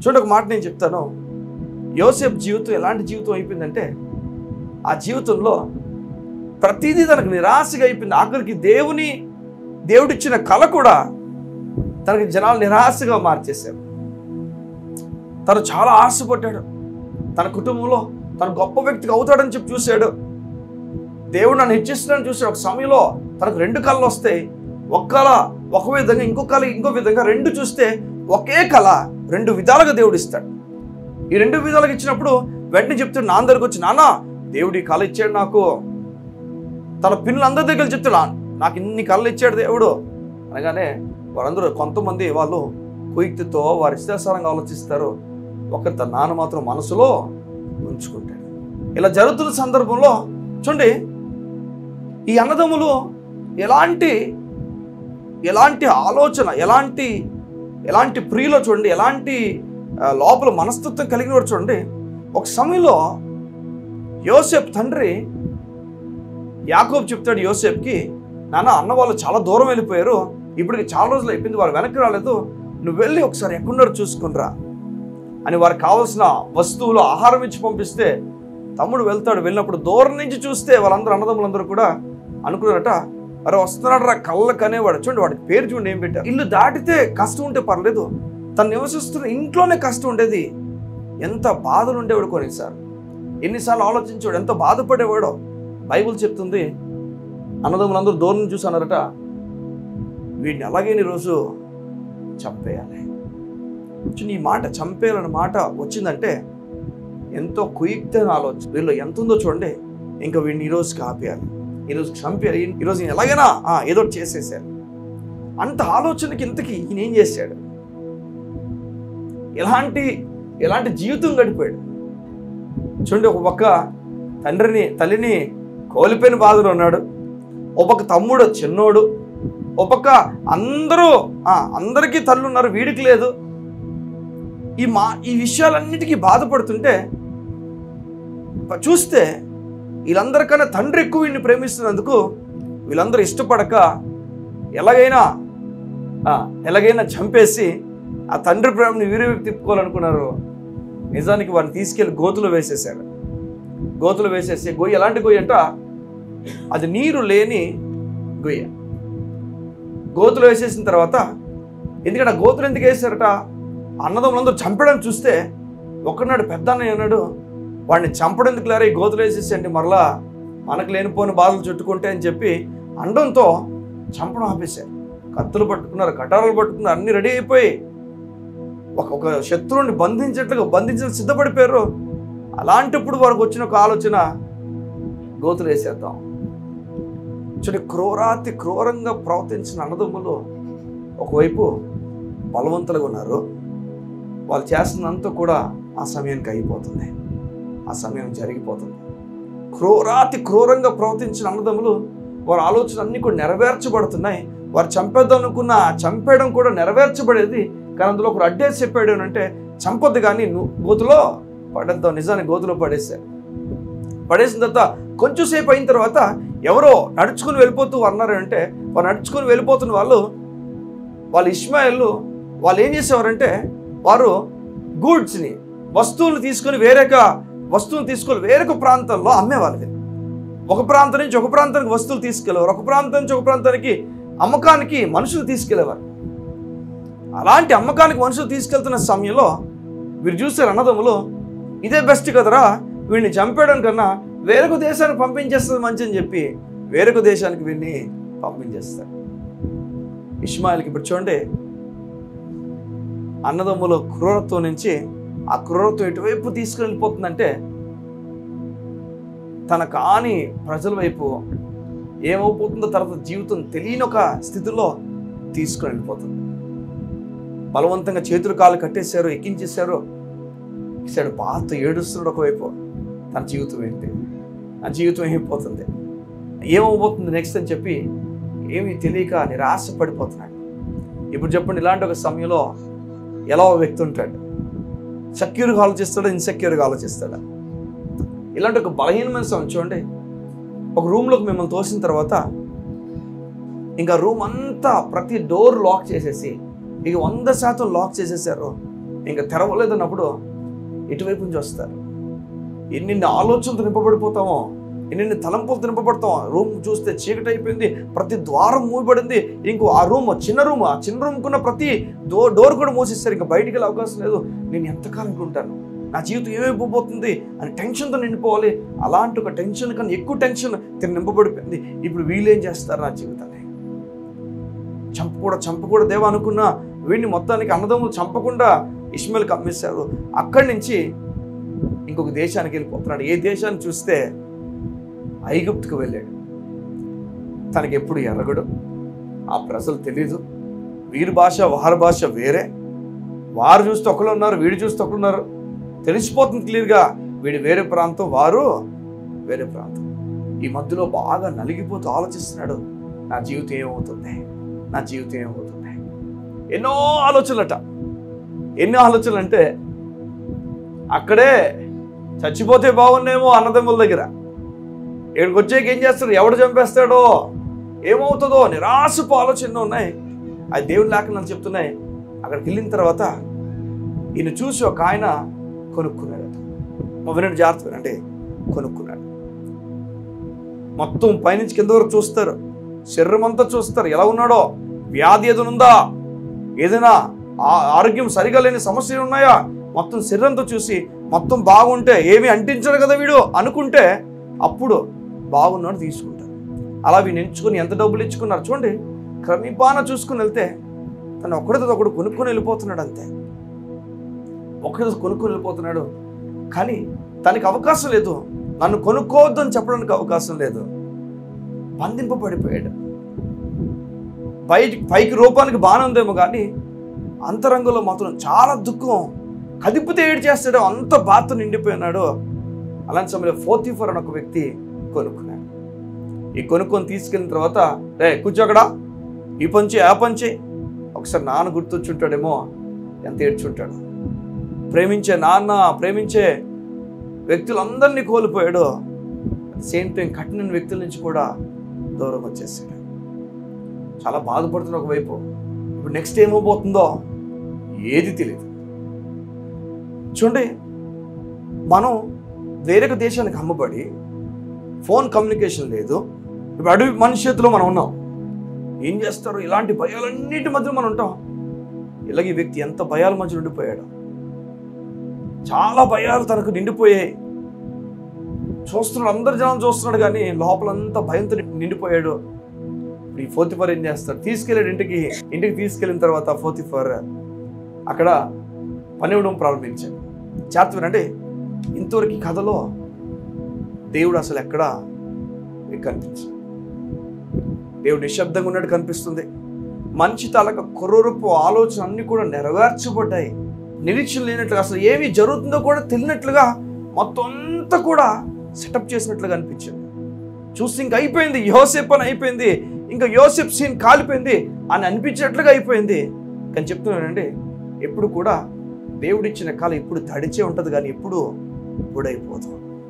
చూడండి ఒక మాట నేను చెప్తాను యోసేపు జీవితం ఎలాంటి జీవితం అయిపోయిందంటే ఆ జీవితంలో ప్రతిదీ తనకు నిరాశగా అయిపోయింది ఆఖరికి దేవుని దేవుడిచ్చిన కళ కూడా తనకి జనాలు నిరాశగా మార్చేశారు తను చాలా ఆశపడ్డాడు తన కుటుంబంలో తన గొప్ప వ్యక్తిగా అవుతాడని చెప్పి చూశాడు దేవుడు నన్ను హెచ్చిస్తున్నాడని చూశాడు ఒక సమయంలో తనకు రెండు కళలు వస్తాయి ఒక కళ ఒక విధంగా ఇంకో కళ ఇంకో విధంగా రెండు చూస్తే ఒకే కళ రెండు విధాలుగా దేవుడు ఇస్తాడు ఈ రెండు విధాలుగా ఇచ్చినప్పుడు వెంటనే చెప్తాడు నా దగ్గరకు వచ్చి నాన్న దేవుడు ఈ కళ ఇచ్చాడు నాకు తన పిల్లలు అందరి దగ్గర చెప్తాడు "నా- నాకు ఇన్ని కళ్ళు ఇచ్చాడు దేవుడు అనగానే వారందరూ కొంతమంది వాళ్ళు కుయుక్తితో వారి ఇష్టాసారంగా ఆలోచిస్తారు ఒకరి తన నాన్న మాత్రం మనసులో ఉంచుకుంటాడు ఇలా జరుగుతున్న సందర్భంలో చూడండి ఈ అన్నదమ్ములు ఎలాంటి ఎలాంటి ఆలోచన ఎలాంటి ఎలాంటి ప్రియులో చూడండి ఎలాంటి ఆ, లోపల మనస్తత్వం కలిగిన వాడు చూడండి ఒక సమయంలో యోసేపు తండ్రి యాకోబు చెప్తాడు యోసేపుకి నాన్న అన్న వాళ్ళు చాలా దూరం వెళ్ళిపోయారు ఇప్పటికి చాలా రోజులు అయిపోయింది వారు వెనక్కి రాలేదు నువ్వు వెళ్ళి ఒకసారి ఎక్కడున్నారో చూసుకునిరా అని వారికి కావాల్సిన వస్తువులు ఆహారం ఇచ్చి పంపిస్తే తమ్ముడు వెళ్తాడు వెళ్ళినప్పుడు దూరం నుంచి చూస్తే వాళ్ళందరూ అన్నదమ్ములందరూ కూడా అనుకున్నారట అరే వస్తున్నాడు రా కళ్ళకు అనేవాడు చూడండి వాడికి పేరు చూడండి ఏం పెట్టారు ఇల్లు దాటితే కష్టం ఉంటే పర్లేదు తను నివసిస్తున్న ఇంట్లోనే కష్టం ఉండేది ఎంత బాధలు ఉండేవాడు కొన్నిసార్లు ఎన్నిసార్లు ఆలోచించాడు ఎంత బాధపడేవాడో బైబిల్ చెప్తుంది అన్నదమ్ములందరూ దూరం నుంచి చూసి అన్నారట వీడిని అలాగే రోజు చంపేయాలి చూడండి, ఈ మాట చంపేయాలన్న మాట వచ్చిందంటే ఎంతో కుయుక్తైన ఆలోచన వీళ్ళు ఎంత ఉందో చూడండి ఇంకా వీడిని ఈరోజుకి ఆపేయాలి ఈరోజు చంపేయాలి ఈరోజు ఈయన ఎలాగైనా ఆ, ఏదో ఒకటి చేసేసారు అంత ఆలోచనకి ఇంతకి ఈయన ఏం చేశాడు ఎలాంటి ఎలాంటి జీవితం గడిపాడు చూడండి ఒక పక్క తండ్రిని తల్లిని కోల్పోయిన బాధలో ఉన్నాడు ఒక పక్క తమ్ముడు చిన్నోడు ఒక పక్క అందరూ ఆ, అందరికీ తల్లు ఉన్నారు వీడికి లేదు ఈ మా ఈ విషయాలన్నిటికీ బాధపడుతుంటే ప- చూస్తే వీళ్ళందరికన్నా తండ్రి ఎక్కువ వీడిని ప్రేమిస్తున్నందుకు వీళ్ళందరూ ఇష్టపడక ఎలాగైనా ఆ, ఎలాగైనా చంపేసి ఆ తండ్రి ప్రేమని వీరి వైపు తిప్పుకోవాలనుకున్నారు నిజానికి వారిని తీసుకెళ్లి గోతులో వేసేసాడు గోతులో వేసేసి గొయ్యి ఎలాంటి గొయ్యి అంట అది నీరు లేని గొయ్య గోతులో వేసేసిన తర్వాత ఎందుకంటే ఆ గోతులు ఎందుకు వేసారట అన్నదమ్ములందరూ చంపడం చూస్తే ఒకనాడు పెద్ద అన్నయ్య అన్నాడు వాడిని చంపడం ఎందుకు లేరా ఈ గోతులు వేసేసండి మరలా మనకు లేనిపోని బాధలు చుట్టుకుంటే అని చెప్పి అండంతో చంపడం ఆపేశారు కత్తులు పట్టుకున్నారు కటారాలు పట్టుకున్నారు అన్ని రెడీ అయిపోయి ఒక ఒక శత్రువుని బంధించేట్లుగా బంధించడానికి సిద్ధపడిపోయారు అలాంటప్పుడు వారికి వచ్చిన ఒక ఆలోచన గోతులు వేసేద్దాం చూడండి క్రూరాతి క్రూరంగా ప్రవర్తించిన అన్నదమ్ములు ఒకవైపు బలవంతులుగా ఉన్నారు వాళ్ళు చేస్తున్నంత కూడా ఆ సమయానికి అయిపోతుంది ఆ సమయం జరిగిపోతుంది క్రూరాతి క్రూరంగా ప్రవర్తించిన అన్నదమ్ములు వారి ఆలోచన అన్ని కూడా నెరవేర్చబడుతున్నాయి వారు చంపేద్దాం అనుకున్న ఆ చంపేయడం కూడా నెరవేర్చబడేది కానీ అందులో ఒకరు అడ్డేసి చెప్పాడు అని అంటే చంపొద్దు కానీ నువ్వు గోతులో పడేద్దాం నిజాన్ని గోతులో పడేశారు పడేసిన తర్వాత కొంచెం సేపు అయిన తర్వాత ఎవరో నడుచుకుని వెళ్ళిపోతూ అన్నారు అంటే వారు నడుచుకుని వెళ్ళిపోతున్న వాళ్ళు వాళ్ళు ఇస్మాయిల్ వాళ్ళు ఏం చేసేవారంటే వారు గూడ్స్ని వస్తువులు తీసుకొని వేరొక వస్తువులు తీసుకొని వేరొక ప్రాంతంలో అమ్మేవాళ్ళు ఒక ప్రాంతం నుంచి ఒక ప్రాంతానికి వస్తువులు తీసుకెళ్ళేవారు ఒక ప్రాంతం నుంచి ఒక ప్రాంతానికి అమ్మకానికి మనుషులు తీసుకెళ్లేవారు అలాంటి అమ్మకానికి మనుషులు తీసుకెళ్తున్న సమయంలో వీరు చూస్తారు అన్నదమ్ములు ఇదే బెస్ట్ కదరా వీడిని చంపేయడం కన్నా వేరొక దేశానికి పంపించేస్తుంది మంచి అని చెప్పి వేరొక దేశానికి వీడిని పంపించేస్తారు ఇస్మాయిల్కి ఇప్పుడు చూడండి అన్నదమ్ముల క్రూరత్వం నుంచి ఆ క్రూరత్వం ఎటువైపు తీసుకుని వెళ్ళిపోతుందంటే తన కాని ప్రజల వైపు ఏమైపోతుందో తర్వాత జీవితం తెలియని ఒక స్థితిలో తీసుకుని వెళ్ళిపోతుంది బలవంతంగా చేతులు కాళ్ళు కట్టేశారు ఎక్కించేశారు ఇసాడు పాత ఏడుస్తున్నాడు ఒకవైపు తన జీవితం ఏంటి నా జీవితం ఏమైపోతుంది ఏమవబోతుంది నెక్స్ట్ అని చెప్పి ఏమీ తెలియక నిరాశ పడిపోతున్నాడు ఇప్పుడు చెప్పండి ఇలాంటి ఒక సమయంలో ఎలా ఒక వ్యక్తి ఉంటాడు సెక్యూర్గా ఆలోచిస్తాడా ఇన్సెక్యూర్గా ఆలోచిస్తాడా ఇలాంటి ఒక బలహీనమైన సమయం చూడండి ఒక రూమ్లోకి మిమ్మల్ని తోసిన తర్వాత ఇంకా రూమ్ అంతా ప్రతి డోర్ లాక్ చేసేసి ఇక వంద శాతం లాక్ చేసేసారు ఇంకా తెరవలేదన్నప్పుడు ఇటువైపు నుంచి వస్తారు ఎన్నెన్ని ఆలోచనలతో నింపబడిపోతామో ఎన్నెన్ని తలంపులతో నింపబడతాం రూమ్ చూస్తే చీకటి అయిపోయింది ప్రతి ద్వారం మూయబడింది ఇంకో ఆ రూమ్ చిన్న రూమ్ ఆ చిన్న రూమ్కున్న ప్రతి డో డోర్ కూడా మూసేస్తారు ఇంకా బయటికి వెళ్ళే అవకాశం లేదు నేను ఎంతకాలం ఉంటాను నా జీవితం ఏమైపోతుంది అని టెన్షన్తో నిండిపోవాలి అలాంటి ఒక టెన్షన్ కన్నా ఎక్కువ టెన్షన్ తిని నింపబడిపోయింది ఇప్పుడు వీళ్ళేం చేస్తారు నా జీవితాన్ని చంపకూడ చంపకూడ దేవా అనుకున్న వీడిని మొత్తానికి అన్నదమ్ములు చంపకుండా ఇష్మాయిల్కి అమ్మేశారు అక్కడి నుంచి ఇంకొక దేశానికి వెళ్ళిపోతున్నాడు ఏ దేశాన్ని చూస్తే ఐగుప్తుకు వెళ్ళాడు తనకి ఎప్పుడు ఎరగడు ఆ ప్రజలు తెలీదు వీరి భాష వారి భాష వేరే వారు చూస్తే ఒకళ్ళు ఉన్నారు వీడు చూస్తే ఒకళ్ళు ఉన్నారు తెలిసిపోతుంది క్లియర్గా వీడు వేరే ప్రాంతం వారు వేరే ప్రాంతం ఈ మధ్యలో బాగా నలిగిపోతూ ఆలోచిస్తున్నాడు నా జీవితం ఏమవుతుంది నా జీవితం ఏమవుతుంది ఎన్నో ఆలోచనలట ఎన్ని ఆలోచనలు అంటే అక్కడే చచ్చిపోతే బాగున్నేమో అన్నదమ్ముల దగ్గర ఇక్కడికి వచ్చాక ఏం చేస్తాడు ఎవడు చంపేస్తాడో ఏమవుతుందో నిరాశపు ఆలోచనలు ఉన్నాయి అది దేవుని లేఖనాలు చెప్తున్నాయి అక్కడికి వెళ్ళిన తర్వాత ఈయన చూసి ఒక ఆయన కొనుక్కున్నాడట మా వినండి జాగ్రత్త వినండి కొనుక్కున్నాడు మొత్తం పైనుంచి కింద వరకు చూస్తారు శరీరం అంతా చూస్తారు ఎలా ఉన్నాడో వ్యాధి ఏదైనా ఉందా ఏదైనా ఆ- ఆరోగ్యం సరిగా లేని సమస్యలు ఉన్నాయా మొత్తం శరీరంతో చూసి మొత్తం బాగుంటే ఏమీ అంటించడు కదా వీడు అనుకుంటే అప్పుడు బాగున్నాడు తీసుకుంటారు అలా వీని ఎంచుకొని ఎంత డబ్బులు ఇచ్చుకున్నారు చూడండి క్రమీపాన చూసుకుని వెళ్తే తను ఒకటితో ఒకడు కొనుక్కొని వెళ్ళిపోతున్నాడు అంతే ఒకటితో కొనుక్కొని వెళ్ళిపోతున్నాడు కానీ తనకి అవకాశం లేదు నన్ను కొనుక్కోవద్దు అని చెప్పడానికి అవకాశం లేదు బంధింపబడిపోయాడు బయటికి పైకి రూపానికి బాగానే ఉందేమో కానీ అంతరంగంలో మాత్రం చాలా దుఃఖం కదిపితే ఏడు చేస్తాడో అంత బాధతో నిండిపోయినాడు అలాంటి సమయంలో ఫోర్టీ ఫోర్ అని ఒక వ్యక్తి కొనుక్కున్నాడు ఈ కొనుక్కొని తీసుకెళ్ళిన తర్వాత రే కూర్చోకడా ఈ పంచి ఆ పంచి ఒకసారి నాన్న గుర్తొచ్చుంటాడేమో ఎంత ఏడ్చుంటాడు ప్రేమించే నాన్న ప్రేమించే వ్యక్తులందరినీ కోల్పోయాడు సేమ్ టైం కఠిన వ్యక్తుల నుంచి కూడా దూరం వచ్చేసాడు చాలా బాధపడుతున్న ఒకవైపు ఇప్పుడు నెక్స్ట్ ఏమవబోతుందో ఏది తెలియదు చూడండి మనం వేరొక దేశానికి అమ్మబడి ఫోన్ కమ్యూనికేషన్ లేదు ఇప్పుడు అడవి మనిషి చేతిలో మనం ఉన్నాం ఏం చేస్తారు ఇలాంటి భయాలన్నిటి మధ్య మనం ఉంటాం ఇలాగ ఈ వ్యక్తి ఎంత భయాల మధ్య ఉండిపోయాడు చాలా భయాలు తనకు నిండిపోయాయి చూస్తున్నాడు అందరు జనం చూస్తున్నాడు కానీ లోపలంతా భయంతో నిండిపోయాడు ఇప్పుడు ఈ ఫోర్త్ ఫోర్ ఏం చేస్తాడు తీసుకెళ్ళాడు ఇంటికి ఇంటికి తీసుకెళ్ళిన తర్వాత ఫోర్త్ ఫోర్ అక్కడ పని ఇవ్వడం ప్రారంభించాడు చేత అంటే ఇంతవరకు ఈ కథలో దేవుడు అసలు ఎక్కడా మీకు కనిపించదు దేవుడు నిశ్శబ్దంగా ఉన్నట్టు కనిపిస్తుంది మంచి తాలక కొర్రూరపు ఆలోచన అన్ని కూడా నెరవేర్చబడ్డాయి నిరీక్షణ లేనట్లుగా అసలు ఏమి జరుగుతుందో కూడా తెలియనట్లుగా మొత్తం అంతా కూడా సెటప్ చేసినట్లుగా అనిపించింది చూసి ఇంక అయిపోయింది యోసేప్ అని అయిపోయింది ఇంకా యోసేప్ సీన్ కాలిపోయింది అని అనిపించినట్లుగా అయిపోయింది కానీ చెప్తున్నానండి ఎప్పుడు కూడా దేవుడిచ్చిన కాలం ఎప్పుడు తడిచే ఉంటుంది కానీ ఎప్పుడు పొడైపోదు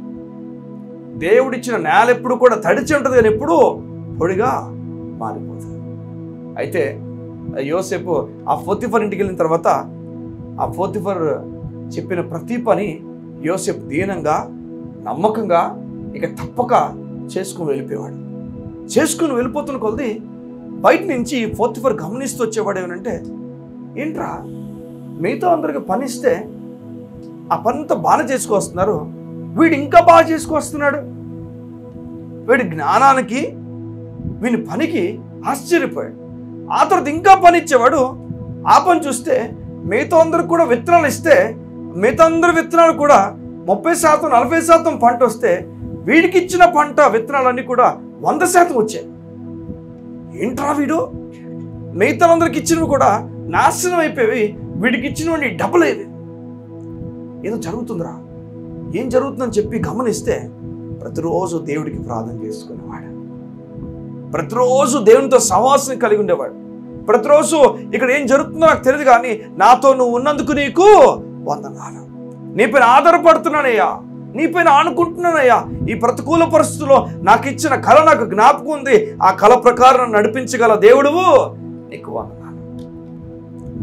దేవుడిచ్చిన నేల ఎప్పుడు కూడా తడిచి ఉంటుంది కానీ ఎప్పుడు పొడిగా మారిపోతుంది అయితే ఆ యోసేపు ఆ ఫోర్తిఫర్ ఇంటికి వెళ్ళిన తర్వాత ఆ ఫోర్తిఫర్ చెప్పిన ప్రతి పని యోసేపు దీనంగా నమ్మకంగా ఇక తప్పక చేసుకుని వెళ్ళిపోయేవాడు చేసుకుని వెళ్ళిపోతున్న కొలది బయట నుంచి ఫోర్తిఫర్ గమనిస్తూ వచ్చేవాడు ఏమనంటే ఏంట్రా మిగతా అందరికి పని ఇస్తే ఆ పనంతా బాగా చేసుకొస్తున్నారు వీడు ఇంకా బాగా చేసుకొస్తున్నాడు వీడి జ్ఞానానికి వీని పనికి ఆశ్చర్యపోయాడు ఆ తర్వాత ఇంకా పని ఇచ్చేవాడు ఆ పని చూస్తే మిగతా అందరికి కూడా విత్తనాలు ఇస్తే మిగతా అందరి విత్తనాలు కూడా ముప్పై శాతం నలభై శాతం పంట వస్తే వీడికి ఇచ్చిన పంట విత్తనాలన్నీ కూడా వంద శాతం వచ్చాయి ఏంట్రా వీడు మిగతా అందరికి ఇచ్చినవి కూడా నాశనం అయిపోయి వీడికి ఇచ్చినవన్నీ డబుల్ అయ్యేవి ఏదో జరుగుతుందిరా ఏం జరుగుతుందని చెప్పి గమనిస్తే ప్రతిరోజు దేవుడికి ప్రార్థన చేసుకునేవాడు ప్రతిరోజు దేవునితో సహవాసం కలిగి ఉండేవాడు ప్రతిరోజు ఇక్కడ ఏం జరుగుతుందో నాకు తెలియదు కానీ నాతో నువ్వు ఉన్నందుకు నీకు వందనాలు నీపైన ఆధారపడుతున్నానయ్యా నీపైన ఆనుకుంటున్నానయ్యా ఈ ప్రతికూల పరిస్థితుల్లో నాకు ఇచ్చిన కళ నాకు జ్ఞాపకం ఉంది ఆ కళ ప్రకారం నన్ను నడిపించగల దేవుడువు నీకు వందనాలు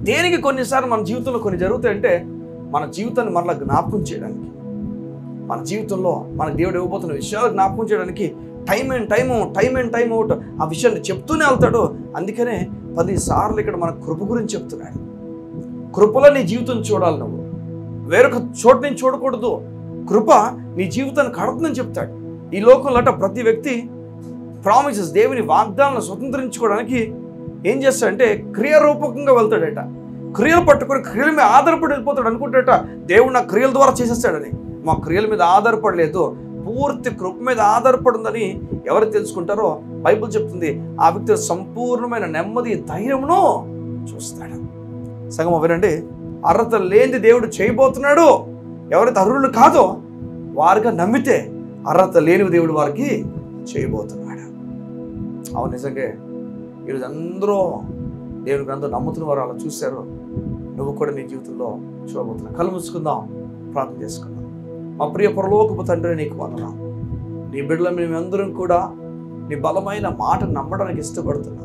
దేనికి కొన్నిసార్లు మన జీవితంలో కొన్ని జరుగుతాయంటే మన జీవితాన్ని మరలా జ్ఞాపకం చేయడానికి మన జీవితంలో మన దేవుడు ఇవ్వబోతున్న విషయాలు జ్ఞాపకం చేయడానికి time and time time and time out ఆ విషయాన్ని చెప్తూనే వెళ్తాడు అందుకనే పదిసార్లు ఇక్కడ మన కృప గురించి చెప్తున్నాడు కృపలో నీ జీవితం చూడాలి నువ్వు వేరొక చోటు నుంచి చూడకూడదు కృప నీ జీవితాన్ని కడుతుందని చెప్తాడు ఈ లోకంలో అట ప్రతి వ్యక్తి ప్రామిసెస్ దేవుని వాగ్దానాలను స్వతంత్రించుకోవడానికి ఏం చేస్తాడంటే క్రియారూపకంగా వెళ్తాడట క్రియలు పట్టుకొని క్రియల మీద ఆధారపడి వెళ్ళిపోతాడు అనుకుంటాడట దేవుడు నా క్రియల ద్వారా చేసేస్తాడని మా క్రియల మీద ఆధారపడలేదు పూర్తి కృప మీద ఆధారపడి ఉందని ఎవరు తెలుసుకుంటారో బైబిల్ చెప్తుంది ఆ వ్యక్తి సంపూర్ణమైన నెమ్మది ధైర్యమును చూస్తాడు సగం వినండి అర్హత లేనిది దేవుడు చేయబోతున్నాడు ఎవరైతే అర్హులు కాదో వారిగా నమ్మితే అర్హత లేని దేవుడు వారికి చేయబోతున్నాడు అవును నిజంగా ఈరోజు అందరూ దేవుని గ్రంథం నమ్ముతున్న వారు అలా చూశారు నువ్వు కూడా నీ జీవితంలో చూడబోతున్నావు కళ్ళు మూసుకుందాం ప్రార్థన చేసుకుందాం మా ప్రియ పరలోకపు తండ్రి నీకు వందనాం నీ బిడ్డల మేమందరం కూడా నీ బలమైన మాట నమ్మడానికి ఇష్టపడుతున్నాం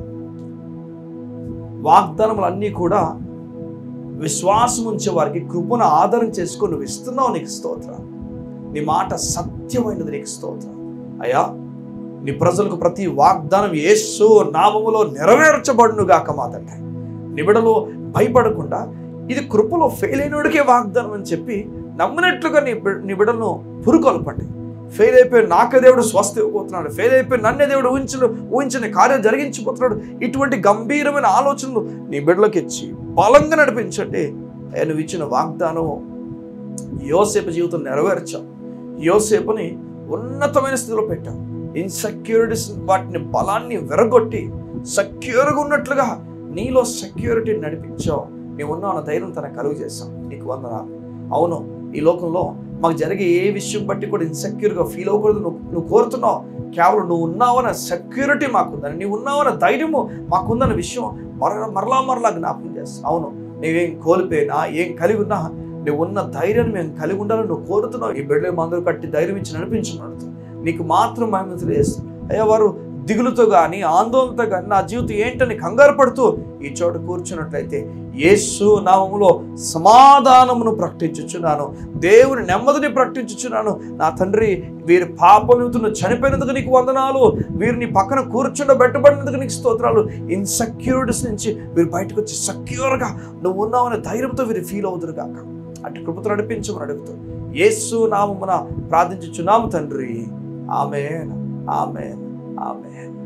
వాగ్దానములన్నీ కూడా విశ్వాసం ఉంచే వారికి కృపను ఆధారం చేసుకొని నువ్వు ఇస్తున్నావు నీకు స్తోత్రం నీ మాట సత్యమైనది నీకు స్తోత్రం అయ్యా నీ ప్రజలకు ప్రతి వాగ్దానం యేసు నామములో నెరవేర్చబడును గాక మా తండ్రి నిబిడలో భయపడకుండా ఇది కృపలో ఫెయిల్ అయినోడికే వాగ్దానం అని చెప్పి నమ్మినట్లుగా నీ బి- నీ బిడ్డలను పురుకొల్పండి ఫెయిల్ అయిపోయి నాకే దేవుడు స్వస్థ ఇవ్వబోతున్నాడు ఫెయిల్ అయిపోయి నన్నే దేవుడు ఊహించలు ఊహించని కార్యం జరిగించబోతున్నాడు ఇటువంటి గంభీరమైన ఆలోచనలు నీ బిడ్డలకు ఇచ్చి బలంగా నడిపించండి అయ్యా నువ్వు ఇచ్చిన వాగ్దానం యోసేపు జీవితం నెరవేర్చాం యోసేపుని ఉన్నతమైన స్థితిలో పెట్టాం ఇన్సెక్యూరిటీస్ వాటిని బలాన్ని విరగొట్టి సెక్యూర్గా ఉన్నట్లుగా నీలో సెక్యూరిటీ నడిపించావు నీవు ఉన్నావు అన్న ధైర్యం తనకు కలుగు చేశాం నీకు వందన అవును ఈ లోకంలో మాకు జరిగే ఏ విషయం బట్టి కూడా ఇన్సెక్యూర్గా ఫీల్ అవ్వకూడదు నువ్వు నువ్వు కోరుతున్నావు కేవలం నువ్వు ఉన్నావన్న సెక్యూరిటీ మాకుందని నీవు ఉన్నావన్న ధైర్యము మాకుందన్న విషయం మర మరలా మరలా జ్ఞాపకం చేస్తాం అవును నీవేం కోల్పోయినా ఏం కలిగి ఉన్నా నువ్వు ఉన్న ధైర్యాన్ని మేము కలిగి ఉండాలని నువ్వు కోరుతున్నావు ఈ బిడ్డలు మందరు కట్టి ధైర్యం ఇచ్చి నడిపించున్నాడు నీకు మాత్రం మేము తెలియజేస్తాం అయ్యా వారు దిగులుతో కానీ ఆందోళనతో కానీ నా జీవితం ఏంటని కంగారు పడుతూ ఈ చోట కూర్చున్నట్లయితే యేసు నామములో సమాధానమును ప్రకటించుచున్నాను దేవుని నెమ్మదిని ప్రకటించుచున్నాను నా తండ్రి వీరి పాప నిమిత్తం చనిపోయినందుకు నీకు వందనాలు వీరిని పక్కన కూర్చుండబెట్టబడినందుకు నీకు స్తోత్రాలు ఇన్సెక్యూరిటీస్ నుంచి వీరు బయటకు వచ్చి సెక్యూర్గా నువ్వు ఉన్నావనే ధైర్యంతో వీరు ఫీల్ అవుతురు కాక అటు కృపతో నడిపించమని అడుగుతూ యేసు నామమున ప్రార్థించుచున్నాము తండ్రి ఆమెన్ ఆమెన్ ఆమెన్